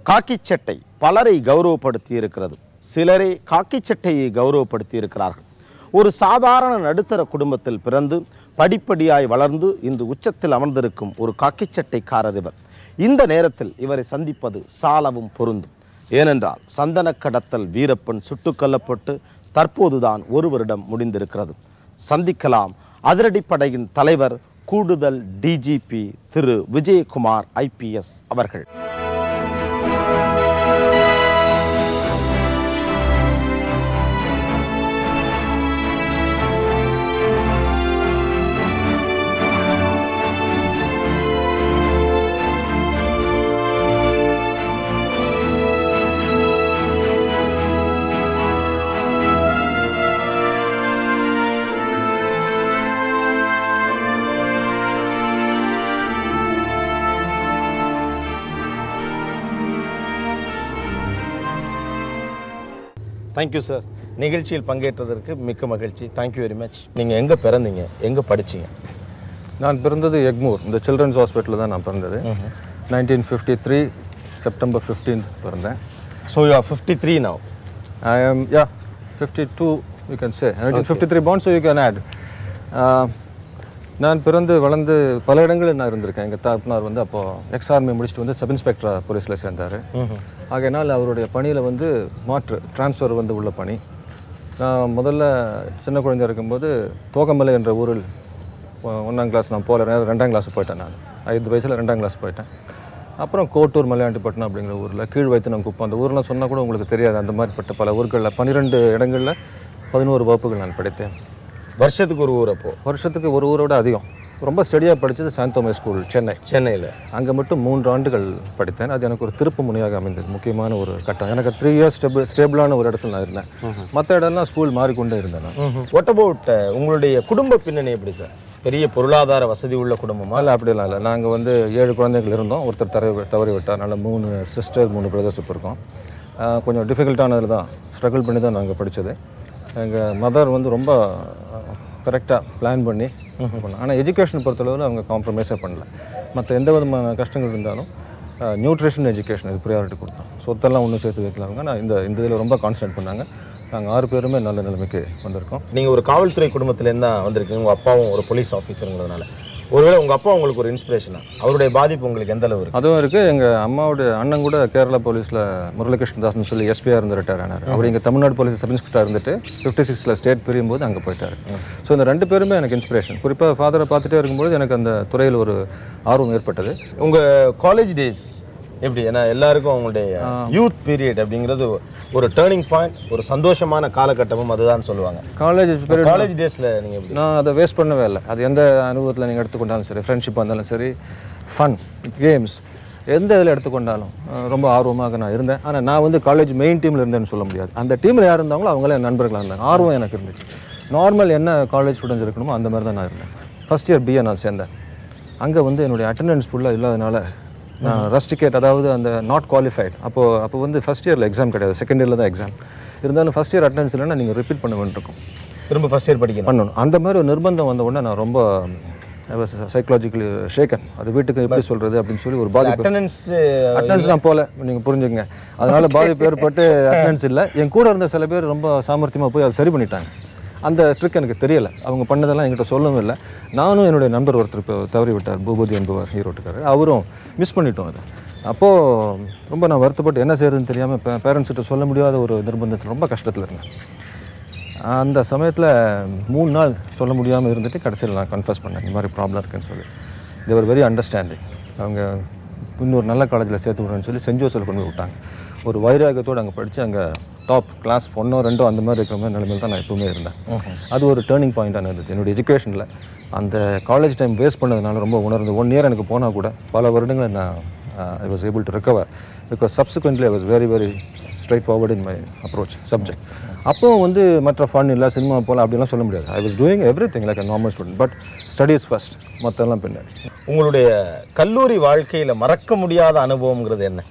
காக்கிச் சட்டை பலரை கௌரவப்படுத்தி இருக்கிறது சிலரே காக்கிச் சட்டையை கௌரவப்படுத்தி இருக்கிறார்கள் ஒரு சாதாரண நடுத்தர குடும்பத்தில் பிறந்து படிப்படியாய் வளர்ந்து இன்று உச்சத்தில் அமர்ந்திருக்கும் ஒரு காக்கிச் சட்டைக்காரர் இவர் இந்த நேரத்தில் இவரை சந்திப்பது சாலவும் பொருந்தும் ஏனென்றால் சந்தன கடத்தல் வீரப்பன் சுட்டுக் கொல்லப்பட்டு தற்போதுதான் ஒரு வருடம் முடிந்திருக்கிறது சந்திக்கலாம் அதிரடிப்படையின் தலைவர் கூடுதல் டிஜிபி திரு விஜயகுமார் ஐபிஎஸ் அவர்கள் தேங்க்யூ சார் நிகழ்ச்சியில் பங்கேற்றதற்கு மிக்க மகிழ்ச்சி தேங்க்யூ வெரி மச் நீங்கள் எங்கே பிறந்தீங்க எங்கே படிச்சீங்க நான் பிறந்தது எக்மூர் இந்த சில்ட்ரன்ஸ் ஹாஸ்பிட்டலில் தான் நான் பிறந்தது nineteen fifty three September fifteenth பிறந்தேன் so you are fifty three now I am ya fifty two you can say nineteen fifty three பாண்ட் ஸோ யூ கேன் ஆட் நான் பிறந்து வளர்ந்து பல இடங்களில் நான் இருந்திருக்கேன் எங்கள் தாப்பனார் வந்து அப்போது எக்ஸ் ஆர்மி முடிச்சுட்டு வந்து சப் இன்ஸ்பெக்டர் போலீஸில் சேர்ந்தார் ஆகையினால் அவருடைய பணியில் வந்து மாற்று ட்ரான்ஸ்ஃபர் வந்து உள்ள பணி நான் முதல்ல சின்ன குழந்தையா இருக்கும்போது தோகமலை என்ற ஊரில் ஒ- ஒண்ணாம் கிளாஸ் நான் போகல ரெ- ரெண்டாம் கிளாஸ் போயிட்டேன் நான் ஐந்து வயசில் ரெண்டாம் கிளாஸ் போயிட்டேன் அப்புறம் கோட்டூர் மலையாண்டிப்பட்டினம் அப்படிங்கிற ஊரில் கீழ் வைத்தினம் குப்பம் அந்த ஊர்லாம் சொன்னால் கூட உங்களுக்கு தெரியாது அந்த மாதிரிப்பட்ட பல ஊர்களில் பன்னிரெண்டு இடங்களில் பதினோரு வகுப்புகள் நான் படித்தேன் வருஷத்துக்கு ஒரு ஊர் அப்போ வருஷத்துக்கு ஒரு ஊரோட அதிகம் ரொம்ப ஸ்டடியாக படித்தது சாந்தோமை ஸ்கூல் சென்னை சென்னையில் அங்கே மட்டும் மூன்று ஆண்டுகள் படித்தேன் அது எனக்கு ஒரு திருப்பு முனையாக அமைந்தது முக்கியமான ஒரு கட்டம் எனக்கு த்ரீ இயர்ஸ் ஸ்டெபிள் ஸ்டேபிளான ஒரு இடத்துல நான் இருந்தேன் மற்ற இடம்லாம் ஸ்கூல் மாறிக்கொண்டே இருந்தேன் நான் வாட் அபவுட் உங்களுடைய குடும்ப பின்னணி எப்படி சார் பெரிய பொருளாதார வசதி உள்ள குடும்பமா இல்லை அப்படிலாம் இல்லை நாங்கள் வந்து ஏழு குழந்தைகள் இருந்தோம் ஒருத்தர் தவறி தவறி விட்டார் நல்ல மூணு சிஸ்டர் மூணு பிரதர்ஸ் இப்போ இருக்கோம் ஆஹ் கொஞ்சம் டிஃபிகல்ட்டானது தான் ஸ்ட்ரகிள் பண்ணி தான் நாங்கள் படித்தது எங்கள் மதர் வந்து ரொம்ப கரெக்டாக பிளான் பண்ணி ஆனால் எஜுகேஷன் பொறுத்தளவில் அவங்க காம்ப்ரமைஸே பண்ணல மற்ற எந்த விதமான கஷ்டங்கள் இருந்தாலும் நியூட்ரிஷன் எஜுகேஷன் இது ப்ரியாரிட்டி கொடுத்தோம் சொத்தெல்லாம் ஒன்றும் சேர்த்து வைக்கலாங்க நான் இந்த இந்த இதில் ரொம்ப கான்சன்ட்ரேட் பண்ணாங்க நாங்கள் ஆறு பேருமே நல்ல நிலைமைக்கு வந்திருக்கோம் நீங்கள் ஒரு காவல்துறை குடும்பத்துலேருந்து தான் வந்திருக்கீங்க உங்கள் அப்பாவும் ஒரு போலீஸ் ஆஃபீஸருங்கிறதுனால ஒருவேளை உங்கள் அப்பா உங்களுக்கு ஒரு இன்ஸ்பிரேஷனா அவருடைய பாதிப்பு உங்களுக்கு எந்த அளவு இருக்கு அதுவும் இருக்குது எங்கள் அம்மாவுடைய அண்ணன் கூட கேரளா போலீஸில் முரளிகிருஷ்ணதாஸ்னு சொல்லி எஸ்பியாக இருந்து ரிட்டையர் ஆனார் அவர் இங்கே தமிழ்நாடு போலீஸ் சப் இன்ஸ்பெக்டர் இருந்துட்டு ஃபிஃப்டி சிக்ஸில் ஸ்டேட் பிரியும் போது அங்கே போயிட்டார் ஸோ இந்த ரெண்டு பேருமே எனக்கு இன்ஸ்பிரேஷன் குறிப்பாக ஃபாதரை பார்த்துட்டே இருக்கும்போது எனக்கு அந்த துறையில் ஒரு ஆர்வம் ஏற்பட்டது உங்கள் காலேஜ் டேஸ் எப்படி ஏன்னா எல்லாருக்கும் அவங்களுடைய யூத் பீரியட் அப்படிங்கிறது ஒரு டேர்னிங் பாயிண்ட் ஒரு சந்தோஷமான காலகட்டமும் அதுதான் சொல்லுவாங்க காலேஜ் பீரியட் காலேஜ் டேஸில் நீங்கள் எப்படி நான் அதை வேஸ்ட் பண்ணவே இல்லை அது எந்த அனுபவத்தில் நீங்கள் எடுத்துக்கொண்டாலும் சரி ஃப்ரெண்ட்ஷிப்பாக இருந்தாலும் சரி ஃபன் கேம்ஸ் எந்த இதில் எடுத்துக்கொண்டாலும் அஹ், ரொம்ப ஆர்வமாக நான் இருந்தேன் ஆனால் நான் வந்து காலேஜ் மெயின் டீமில் இருந்தேன்னு சொல்ல முடியாது அந்த டீமில் யார் இருந்தாங்களோ அவங்களே என் நண்பர்களாக இருந்தாங்க ஆர்வம் எனக்கு இருந்துச்சு நார்மல் என்ன காலேஜ் ஸ்டூடெண்ட்ஸ் இருக்கணுமோ அந்த மாதிரி தான் நான் இருந்தேன் ஃபஸ்ட் இயர் பிஏ நான் சேர்ந்தேன் அங்கே வந்து என்னுடைய அட்டெண்டன்ஸ் ஃபுல்லாக இல்லாதனால நான் ரஸ்டிகேட் அதாவது அந்த நாட் குவாலிஃபைட் அப்போது அப்போ வந்து ஃபஸ்ட் இயரில் எக்ஸாம் கிடையாது செகண்ட் இயரில் தான் எக்ஸாம் இருந்தாலும் ஃபஸ்ட் இயர் அட்டெண்டன்ஸ் இல்லைன்னா நீங்கள் ரிப்பீட் பண்ண வேண்டியிருக்கும் திரும்ப ஃபர்ஸ்ட் இயர் படிக்கணும் பண்ணணும் அந்த மாதிரி ஒரு நிர்பந்தம் வந்த உடனே நான் ரொம்ப சைக்கலாஜிக்கலி ஷேக்கன் அது வீட்டுக்கு எப்படி சொல்கிறது அப்படின்னு சொல்லி ஒரு பாதிப்பு அட்டண்டன்ஸ் அட்டண்டன்ஸ் நான் போகல நீங்கள் புரிஞ்சுங்க அதனால பாதிப்பு ஏற்பட்டு அட்டண்டன்ஸ் இல்லை என் கூட இருந்த சில பேர் ரொம்ப சாமர்த்தியமாக போய் அதை சரி பண்ணிட்டாங்க அந்த ட்ரிக் எனக்கு தெரியலை அவங்க பண்ணதெல்லாம் என்கிட்ட சொல்லவும் இல்லை நானும் என்னுடைய நண்பர் ஒருத்தர் இப்போ தவறி விட்டார் பூபதி என்பவர் ஈரோட்டுக்காரர் அவரும் மிஸ் பண்ணிட்டோம் அதை அப்போது ரொம்ப நான் வருத்தப்பட்டு என்ன செய்யறதுன்னு தெரியாமல் பேரண்ட்ஸ்கிட்ட சொல்ல முடியாத ஒரு நிர்பந்தத்தில் ரொம்ப கஷ்டத்தில் இருந்தேன் அந்த சமயத்தில் மூணு நாள் சொல்ல முடியாமல் இருந்துட்டு கடைசியில் நான் கன்ஃபஸ் பண்ணேன் இந்த மாதிரி ப்ராப்ளம் இருக்குன்னு சொல்லி தேவர் வெரி அண்டர்ஸ்டாண்டிங் அவங்க இன்னொரு நல்ல காலேஜில் சேர்த்து விட்றேன்னு சொல்லி சென்ட் ஜோசல் கொண்டு போய் விட்டாங்க ஒரு வைராகத்தோடு அங்கே படித்து அங்கே டாப் கிளாஸ் ஒன்றோ ரெண்டோ அந்த மாதிரி இருக்கிற மாதிரி நிலைமையில் தான் நான் எப்பவுமே இருந்தேன் அது ஒரு டேர்னிங் பாயிண்ட்டாக இருந்தது என்னுடைய எஜுகேஷனில் அந்த காலேஜ் டைம் வேஸ்ட் பண்ணதுனால ரொம்ப உணர்ந்து ஒன் இயர் எனக்கு போனால் கூட பல வருடங்கள் நான் I was able to recover because subsequently I was very very straight forward in my approach subject அப்போ வந்து மற்ற ஃபன் இல்லை சினிமா போகலாம் அப்படிலாம் சொல்ல முடியாது I was doing everything like a normal student but studies first மற்றெல்லாம் பின்னாடி உங்களுடைய கல்லூரி வாழ்க்கையில் மறக்க முடியாத அனுபவம்ங்கிறது என்ன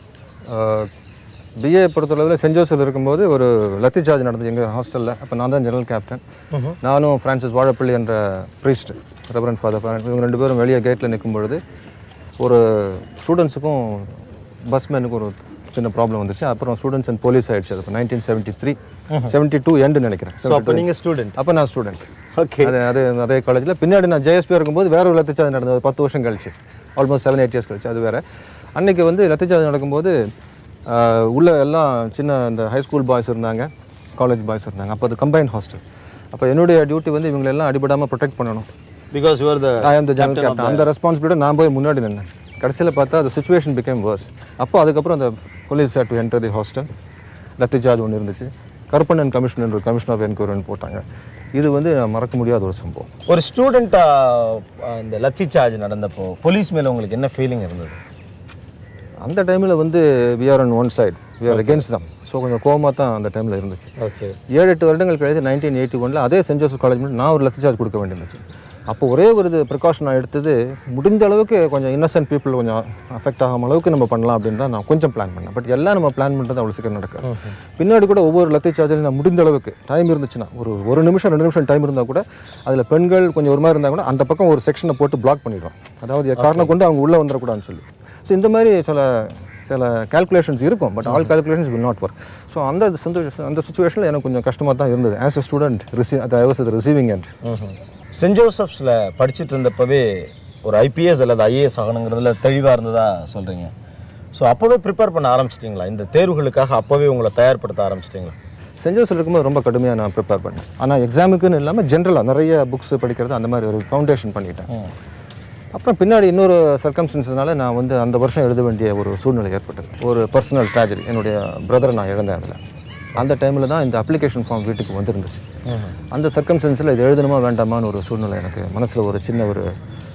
பிஏ பொறுத்தளவில் சென்ட் ஜோசப் இருக்கும்போது ஒரு லத்தி சார்ஜ் நடந்தது எங்கள் ஹாஸ்டலில் அப்போ நான் தான் ஜெனரல் கேப்டன் நானும் ஃப்ரான்சிஸ் வாழப்பள்ளி என்ற ப்ரீஸ்ட் ரெவரன் ஃபாதர் இவங்க ரெண்டு பேரும் வெளியே கேட்டில் நிற்கும் பொழுது ஒரு ஸ்டூடெண்ட்ஸுக்கும் பஸ்மேனுக்கும் ஒரு சின்ன ப்ராப்ளம் வந்துச்சு அப்புறம் ஸ்டூடெண்ட்ஸ் அண்ட் போலீஸ் ஆயிடுச்சு அது இப்போ nineteen seventy three seventy two எண்டு நினைக்கிறேன் ஸோ அப்போ நீங்கள் ஸ்டூடெண்ட் அப்போ நான் ஸ்டூடெண்ட் ஓகே அது அது அதே காலேஜில் பின்னாடி நான் ஜேஎஸ்பி இருக்கும்போது வேற ஒரு லத்திச்சாது நடந்தது பத்து வருஷம் கழிச்சு ஆல்மோஸ்ட் செவன் எயிட் இயர்ஸ் கழிச்சு அது வேற அன்னைக்கு வந்து லத்திச்சாது நடக்கும்போது ஆஹ், உள்ள எல்லாம் சின்ன இந்த ஹை ஸ்கூல் பாய்ஸ் இருந்தாங்க காலேஜ் பாய்ஸ் இருந்தாங்க அப்போ அது கம்பைன் ஹாஸ்டல் அப்போ என்னுடைய டியூட்டி வந்து இவங்களெல்லாம் அடிபடாமல் ப்ரொடெக்ட் பண்ணணும் because your the I am the general captain அந்த ரெஸ்பான்சிபிலிட்டி நான் போய் முன்னாடி நின்னேன் கடைசியில் பார்த்தா அந்த சுச்சுவேஷன் பிகேம் வர்ஸ் அப்போ அதுக்கப்புறம் அந்த police to enter the hostel lathi charge ஒன்று இருந்துச்சு கருப்பண்ணன் கமிஷனர் ஒரு கமிஷன் ஆஃப் என்கொயரின்னு போட்டாங்க இது வந்து மறக்க முடியாத ஒரு சம்பவம் ஒரு ஸ்டூடெண்ட்டாக இந்த லத்தி சார்ஜ் நடந்தப்போ போலீஸ் மேலே உங்களுக்கு என்ன ஃபீலிங் இருந்தது அந்த டைமில் வந்து we are on one side we are against them so கொஞ்சம் கோவமாக தான் அந்த டைமில் இருந்துச்சு ஓகே ஏழு எட்டு வருடங்கள் கழித்து நைன்டீன் எயிட்டி ஒனில் அதே சென்ட் ஜோசப் காலேஜ் மட்டும் நான் ஒரு லட்ச சார்ஜ் கொடுக்க வேண்டியிருந்துச்சு அப்போ ஒரே ஒரு இது ப்ரிகாஷன் நான் எடுத்தது முடிஞ்ச அளவுக்கு கொஞ்சம் இன்னசென்ட் பீப்புள் கொஞ்சம் அஃபெக்ட் ஆகாம அளவுக்கு நம்ம பண்ணலாம் அப்படின்னு தான் நான் கொஞ்சம் பிளான் பண்ணேன் பட் எல்லாம் நம்ம பிளான் பண்ணுறது அவ்வளோ சீக்கிரம் நடக்காது பின்னாடி கூட ஒவ்வொரு லத்தி சார்ஜில் நான் முடிந்த அளவுக்கு டைம் இருந்துச்சுன்னா ஒரு ஒரு நிமிஷம் ரெண்டு நிமிஷம் டைம் இருந்தால் கூட அதில் பெண்கள் கொஞ்சம் ஒரு மாதிரி இருந்தால் கூட அந்த பக்கம் ஒரு செக்ஷனை போட்டு பிளாக் பண்ணிடுவோம் அதாவது காரணம் கொண்டு அவங்க உள்ளே வந்துடக்கூடாதுன்னு சொல்லி ஸோ இந்த மாதிரி சில சில கால்குலேஷன்ஸ் இருக்கும் but all calculations will not work so அந்த சந்தோஷம் அந்த சுச்சுவேஷனில் எனக்கு கொஞ்சம் கஷ்டமாக தான் இருந்தது ஆஸ் அ ஸ்டூடெண்ட் ரிசீவ் அது I was receiving and saint ஜோசப்ஸில் படிச்சுட்டு இருந்தப்பவே ஒரு ஐபிஎஸ் அல்லது ஐஏஎஸ் ஆகணுங்கிறதுல தெளிவாக இருந்ததா சொல்கிறீங்க ஸோ அப்போவே ப்ரிப்பேர் பண்ண ஆரம்பிச்சிட்டிங்களா இந்த தேர்வுகளுக்காக அப்போவே உங்களை தயார்படுத்த ஆரம்பிச்சிட்டிங்களா சென்ட் ஜோசப் இருக்கும்போது ரொம்ப கடுமையாக நான் ப்ரிப்பேர் பண்ணேன் ஆனால் எக்ஸாமுக்குன்னு இல்லாமல் ஜென்ரலாக நிறைய புக்ஸ் படிக்கிறது அந்த மாதிரி ஒரு ஃபவுண்டேஷன் பண்ணிட்டேன் அப்புறம் பின்னாடி இன்னொரு சர்க்கம்ஸ்டன்ஸ்னால நான் வந்து அந்த வருஷம் எழுத வேண்டிய ஒரு சூழ்நிலை ஏற்பட்டது ஒரு பர்சனல் ட்ராஜடி என்னுடைய பிரதரை நான் இழந்தேன் அதில் அந்த டைமில் தான் இந்த அப்ளிகேஷன் ஃபார்ம் வீட்டுக்கு வந்துருந்துச்சு அந்த சர்க்கம்ஸ்டன்ஸில் இது எழுதணுமா வேண்டாமான்னு ஒரு சூழ்நிலை எனக்கு மனசில் ஒரு சின்ன ஒரு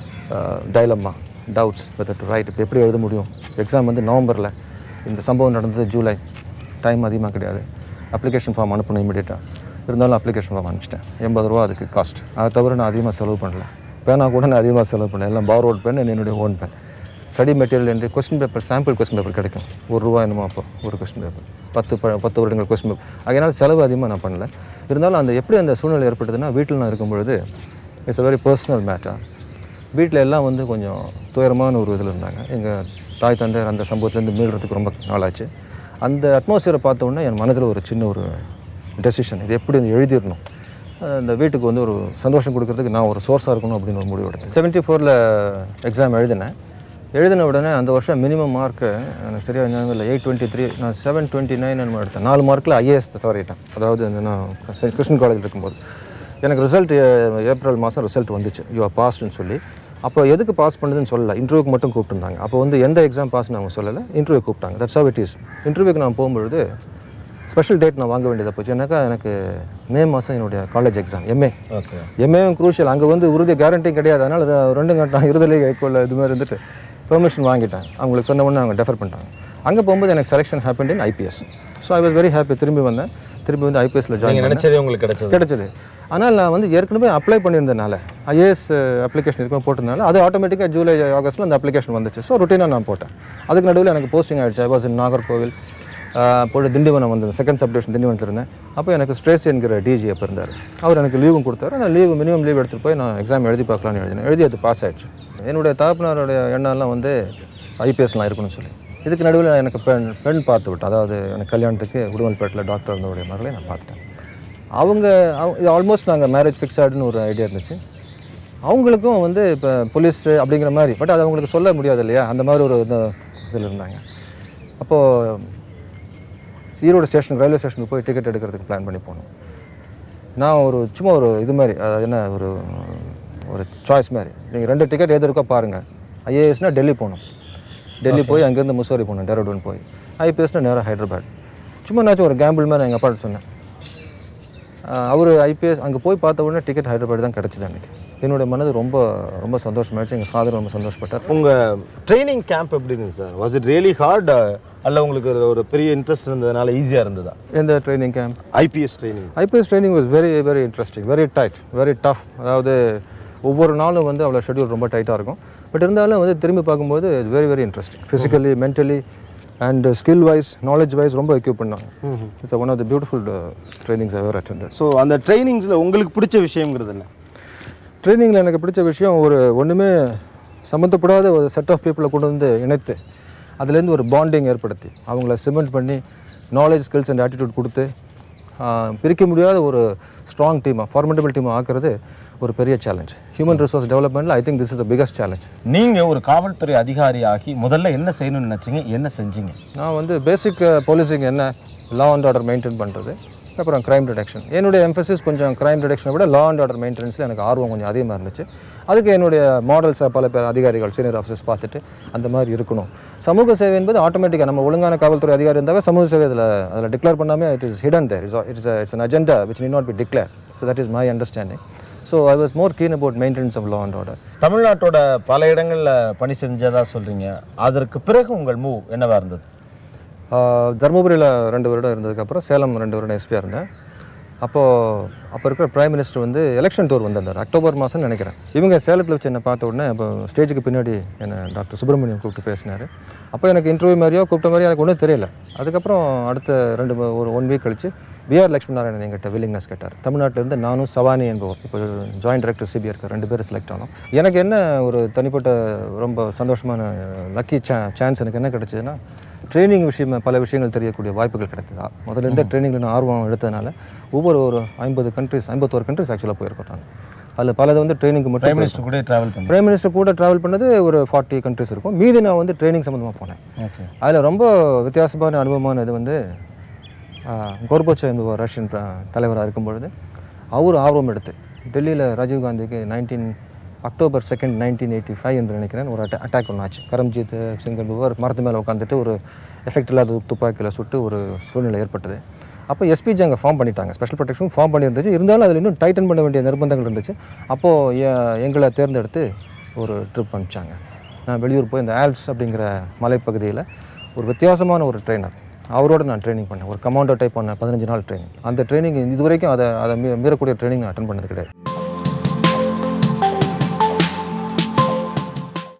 dilemma doubts whether to write இப்போ எப்படி எழுத முடியும் எக்ஸாம் வந்து நவம்பரில் இந்த சம்பவம் நடந்தது ஜூலை டைம் அதிகமாக கிடையாது அப்ளிகேஷன் ஃபார்ம் அனுப்பணும் இமீடியட்டாக இருந்தாலும் அப்ளிகேஷன் ஃபார்ம் அனுப்பிச்சிட்டேன் எண்பது ரூபா அதுக்கு காஸ்ட் அதை தவிர நான் அதிகமாக செலவு பண்ணல பேனா கூட நான் அதிகமாக செலவு பண்ணல எல்லாம் பாரோட் பென் என்னுடைய ஓன் பென் ஸ்டடி மெட்டீரியல் என்று question paper sample question paper கிடைக்கும் ஒரு ரூபா என்னமோ அப்போ ஒரு கொஸ்டின் பேப்பர் பத்து ப பத்து வருடங்கள் கொஸ்டின் பேப்பர் அதனால் செலவு அதிகமாக நான் பண்ணல இருந்தாலும் அந்த எப்படி அந்த சூழ்நிலை ஏற்பட்டதுன்னா வீட்டில் நான் இருக்கும் பொழுது it's a very personal matter வீட்டில் எல்லாம் வந்து கொஞ்சம் துயரமான ஒரு இதில் இருந்தாங்க எங்கள் தாய் தந்தையர் அந்த சம்பவத்துலேருந்து மீள்றதுக்கு ரொம்ப நாளாச்சு அந்த அட்மாஸ்பியரை பார்த்த உடனே என் மனதில் ஒரு சின்ன ஒரு டெசிஷன் இது எப்படி வந்து எழுதிடணும் அஹ் இந்த வீட்டுக்கு வந்து ஒரு சந்தோஷம் கொடுக்கறதுக்கு நான் ஒரு சோர்ஸாக இருக்கணும் அப்படின்னு ஒரு முடிவு எடுத்தேன் செவன்ட்டி ஃபோரில் எக்ஸாம் எழுதினேன் எழுதின உடனே அந்த வருஷம் மினிமம் மார்க்கு எனக்கு சரியாக ஞாபகம் இல்லை எயிட் டுவெண்ட்டி த்ரீ நான் செவன் டுவெண்ட்டி நைன் என்னமோ எடுத்தேன் நாலு மார்க்கில் ஐஏஎஸ் தவறிட்டேன் அதாவது இந்த நான் கிருஷ்ணன் காலேஜில் இருக்கும்போது எனக்கு ரிசல்ட் ஏப்ரல் மாதம் ரிசல்ட் வந்துச்சு யூ ஆர் பாஸ்ட்னு சொல்லி அப்போ எதுக்கு பாஸ் பண்ணுதுன்னு சொல்லல இன்டர்வியூக்கு மட்டும் கூப்பிட்டுருந்தாங்க அப்போ வந்து எந்த எக்ஸாம் பாஸ்னு அவங்க சொல்லலை இன்டர்வியூ கூப்பிட்டாங்க தட்ஸ் how it is இன்டர்வியூக்கு நான் போகும்பொழுது ஸ்பெஷல் டேட் நான் வாங்க வேண்டியதாக போச்சு ஏன்னாக்கா எனக்கு மே மாதம் என்னுடைய காலேஜ் எக்ஸாம் எம்ஏ ஓகே எம்ஏவும் குரூஷியல் அங்கே வந்து உறுதி கேரண்டி கிடையாது அதனால் ரெ- ரெண்டு கட்டம் இருதலை கைக்கொள்ள இது மாதிரி இருந்துட்டு பெர்மிஷன் வாங்கிட்டேன் அவங்களுக்கு சொன்ன உடனே அவங்க டெஃபர் பண்ணிட்டாங்க அங்கே போகும்போது எனக்கு selection happen in IPS so I was very happy திரும்பி வந்தேன் திரும்பி வந்து ஐபிஎஸ்ல ஜாயின் நீங்கள் நினச்சதே உங்களுக்கு கிடைச்சது கிடைச்சது ஆனால் நான் வந்து ஏற்கனவே அப்ளை பண்ணியிருந்தனால ஐஏஎஸ் அப்ளிகேஷன் இருக்கும் போட்டிருந்தனால அது ஆட்டோமேட்டிக்காக ஜூலை ஆகஸ்ட்டில் அந்த அப்ளிகேஷன் வந்துச்சு ஸோ ருட்டீனாக நான் போட்டேன் அதுக்கு நடுவில் எனக்கு போஸ்டிங் ஆகிடுச்சு ஐ வாஸ் இன் நாகர்கோவில் போட்டு திண்டிவனம் வந்து செகண்ட் சப்டிவிஷன் திண்டிவனத்தில் இருந்தேன் அப்போ எனக்கு ஸ்ட்ரெஸ் என்கிற டிஜி அப்போ இருந்தார் அவர் எனக்கு லீவும் கொடுத்தாரு நான் லீவு மினிமம் லீவ் எடுத்துகிட்டு போய் நான் எக்ஸாம் எழுதி பார்க்கலாம்னு எழுதினேன் எழுதி அது பாஸ் ஆயிடுச்சு என்னுடைய தகப்பனாருடைய எண்ணம்லாம் வந்து ஐபிஎஸ்லாம் இருக்கணும்னு சொல்லி இதுக்கு நடுவில் எனக்கு பெண் பெண் பார்த்து விட்டேன் அதாவது எனக்கு கல்யாணத்துக்கு உடுமல்பேட்டில் டாக்டர் இருந்தவருடைய மகளை நான் பார்த்துட்டேன் அவங்க ஆல்மோஸ்ட் நாங்கள் மேரேஜ் ஃபிக்ஸ் ஆகிடுன்னு ஒரு ஐடியா இருந்துச்சு அவங்களுக்கும் வந்து இப்போ போலீஸ் அப்படிங்கிற மாதிரி பட் அது அவங்களுக்கு சொல்ல முடியாது இல்லையா அந்த மாதிரி ஒரு இது இதில் இருந்தாங்க அப்போது ஈரோடு ஸ்டேஷன் ரயில்வே ஸ்டேஷனுக்கு போய் டிக்கெட் எடுக்கிறதுக்கு பிளான் பண்ணி போனோம் நான் ஒரு சும்மா ஒரு இது மாதிரி அது என்ன ஒரு ஒரு சாய்ஸ் மாதிரி நீங்கள் ரெண்டு டிக்கெட் எது இருக்கோ பாருங்கள் ஐஏஎஸ்னால் டெல்லி போகணும் டெல்லி போய் அங்கேருந்து முசோரி போகணும் டெராடூன் போய் ஐபிஎஸ்னால் நேராக ஹைதராபாத் சும்மா நாச்சும் ஒரு கேம்பிள் மாதிரி எங்கள் அப்பாட்ட சொன்னேன் அவர் ஐபிஎஸ் அங்கே போய் பார்த்த உடனே டிக்கெட் ஹைதராபாத் தான் கிடச்சிது அன்றைக்கி என்னுடைய மனது ரொம்ப ரொம்ப சந்தோஷமாயிடுச்சு எங்கள் ஃபாதர் ரொம்ப சந்தோஷப்பட்டார் உங்கள் ட்ரைனிங் கேம்ப் எப்படி இருந்துச்சு sir was it really hard அல்ல உங்களுக்கு ஒரு- ஒரு பெரிய இன்ட்ரெஸ்ட் இருந்ததுனால ஈஸியாக இருந்ததா எந்த training camp IPS training IPS training was very very interesting very tight very tough அதாவது ஒவ்வொரு நாளும் வந்து அவ்வளோ ஷெட்யூல் ரொம்ப டைட்டாக இருக்கும் பட் இருந்தாலும் வந்து திரும்பி பார்க்கும்போது very very interesting physically mentally and skill wise knowledge wise ரொம்ப எக்யூப் பண்ணாங்க it's one of the beautiful trainings ever attended so அந்த ட்ரைனிங்ஸில் உங்களுக்கு பிடிச்ச விஷயங்கிறது என்ன ட்ரைனிங்கில் எனக்கு பிடிச்ச விஷயம் ஒரு ஒன்றுமே சம்மந்தப்படாத ஒரு செட் ஆஃப் பீப்புளை கொண்டு வந்து இணைத்து அதுலேருந்து ஒரு பாண்டிங் ஏற்படுத்தி அவங்கள சிமெண்ட் பண்ணி நாலேஜ் ஸ்கில்ஸ் அண்ட் ஆட்டிடியூட் கொடுத்து ஆஹ், பிரிக்க முடியாத ஒரு ஸ்ட்ராங் டீமாக ஃபார்மண்டபிள் டீமாக ஆக்குறது ஒரு பெரிய சேலஞ்ச் ஹியூமன் ரிசோர்ஸ் டெவலப்மெண்ட்டில் I think this is the biggest challenge நீங்க ஒரு காவல்துறை அதிகாரியாகி முதல்ல என்ன செய்யணும்னு நினைச்சீங்க என்ன செஞ்சீங்க நான் வந்து பேசிக் போலீசிங் என்ன லா அண்ட் ஆர்டர் மெயின்டைன் பண்ணுறது அப்புறம் க்ரைம் டிடெக்ஷன் என்னுடைய எம்பசிஸ் கொஞ்சம் க்ரைம் டிடெக்ஷனை விட லா அண்ட் ஆர்டர் மெயின்டெனன்ஸில் எனக்கு ஆர்வம் கொஞ்சம் அதிகமாக இருந்துச்சு அதுக்கு என்னுடைய மாடல்ஸை பல பேர் அதிகாரிகள் சீனியர் ஆஃபீஸர்ஸ் பார்த்துட்டு அந்த மாதிரி இருக்கணும் சமூக சேவை என்பது ஆட்டோமேட்டிக்காக நம்ம ஒழுங்கான காவல்துறை அதிகாரி இருந்தாவே சமூக சேவை அதில் அதில் டிக்ளேர் பண்ணாமல் it is hidden there it's it's it's an agenda which need not be declare so that is my understanding so I was more keen about maintenance of law and order தமிழ்நாட்டோட பல இடங்கள்ல பணி செஞ்சதா சொல்றீங்க அதற்கு பிறகு உங்கள் move என்னவா இருந்தது தருமபுரியில் ரெண்டு வருடம் இருந்ததுக்கப்புறம் சேலம் ரெண்டு வருடம் எஸ்பியாக இருந்தேன் அப்போது அப்போ இருக்கிற பிரைம் மினிஸ்டர் வந்து எலெக்ஷன் டூர் வந்திருந்தார் அக்டோபர் மாதம் நினைக்கிறேன் இவங்க சேலத்தில் வச்சு என்னை பார்த்த உடனே அப்போ ஸ்டேஜுக்கு பின்னாடி என்னை டாக்டர் சுப்பிரமணியம் கூப்பிட்டு பேசினார் அப்போ எனக்கு இன்டர்வியூ மாதிரியோ கூப்பிட்ட மாதிரியோ எனக்கு ஒன்றும் தெரியல அதுக்கப்புறம் அடுத்த ரெண்டு ம- ஒரு ஒன் வீக் கழிச்சு பிஆர் லட்சுமி நாராயணன் எங்கிட்ட வில்லிங்னஸ் கேட்டார் தமிழ்நாட்டிலேருந்து நானும் சவானி என்பவர் இப்போ ஜாயின்ட் டைரக்டர் சிபிஆர் இருக்க ரெண்டு பேரும் செலக்ட் ஆனோம் எனக்கு என்ன ஒரு தனிப்பட்ட ரொம்ப சந்தோஷமான லக்கி சா சான்ஸ் எனக்கு என்ன கிடைச்சதுன்னா ட்ரைனிங் விஷயமா பல விஷயங்கள் தெரியக்கூடிய வாய்ப்புகள் கிடைத்ததா முதல்ல இருந்த ட்ரைனிங்கில் நான் ஆர்வம் எடுத்ததுனால ஒவ்வொரு ஒரு ஐம்பது கண்ட்ரிஸ் ஐம்பத்தோரு கண்ட்ரிஸ் ஆக்சுவலாக போயிருக்கோம் அதில் பலது வந்து ட்ரைனிங்க்கு மட்டும் பிரைம் மினிஸ்டர் கூட டிராவல் பண்ணி பிரைம் மினிஸ்டர் கூட ட்ராவல் பண்ணது ஒரு ஃபார்ட்டி கண்ட்ரிஸ் இருக்கும் மீதி நான் வந்து ட்ரைனிங் சம்மந்தமாக போனேன் ஓகே அதில் ரொம்ப வித்தியாசமான அனுபவமான இது வந்து கோர்போச்சா என்பவர் ரஷ்யன் தலைவராக இருக்கும் பொழுது அவர் ஆர்வம் எடுத்து டெல்லியில் ராஜீவ்காந்திக்கு nineteen October second nineteen eighty five என்று நினைக்கிறேன் ஒரு அட்டா அட்டாக் ஒன்று ஆச்சு கரம்ஜீத் சிங் என்பவர் மரத்து மேலே உட்காந்துட்டு ஒரு எஃபெக்ட் இல்லாத துப்பாக்கியில் சுட்டு ஒரு சூழ்நிலை ஏற்பட்டது அப்போ எஸ்பிஜி அங்கே ஃபார்ம் பண்ணிட்டாங்க ஸ்பெஷல் ப்ரொடெக்ஷன் ஃபார்ம் பண்ணியிருந்துச்சு இருந்தாலும் அதில் இன்னும் டைட்டன் பண்ண வேண்டிய நிர்பந்தங்கள் இருந்துச்சு அப்போது எங்களை தேர்ந்தெடுத்து ஒரு ட்ரிப் அனுப்பிச்சாங்க நான் வெளியூர் போய் இந்த ஆல்ப்ஸ் அப்படிங்கிற மலைப்பகுதியில் ஒரு வித்தியாசமான ஒரு ட்ரெயினர் அவரோட நான் ட்ரைனிங் பண்ணேன் ஒரு கமாண்டோ டைப் பண்ண பதினஞ்சு நாள் ட்ரைனிங் அந்த ட்ரைனிங் இது வரைக்கும் அதை அதை மீ- மீறக்கூடிய ட்ரைனிங் நான் அட்டன் பண்ணது கிடையாது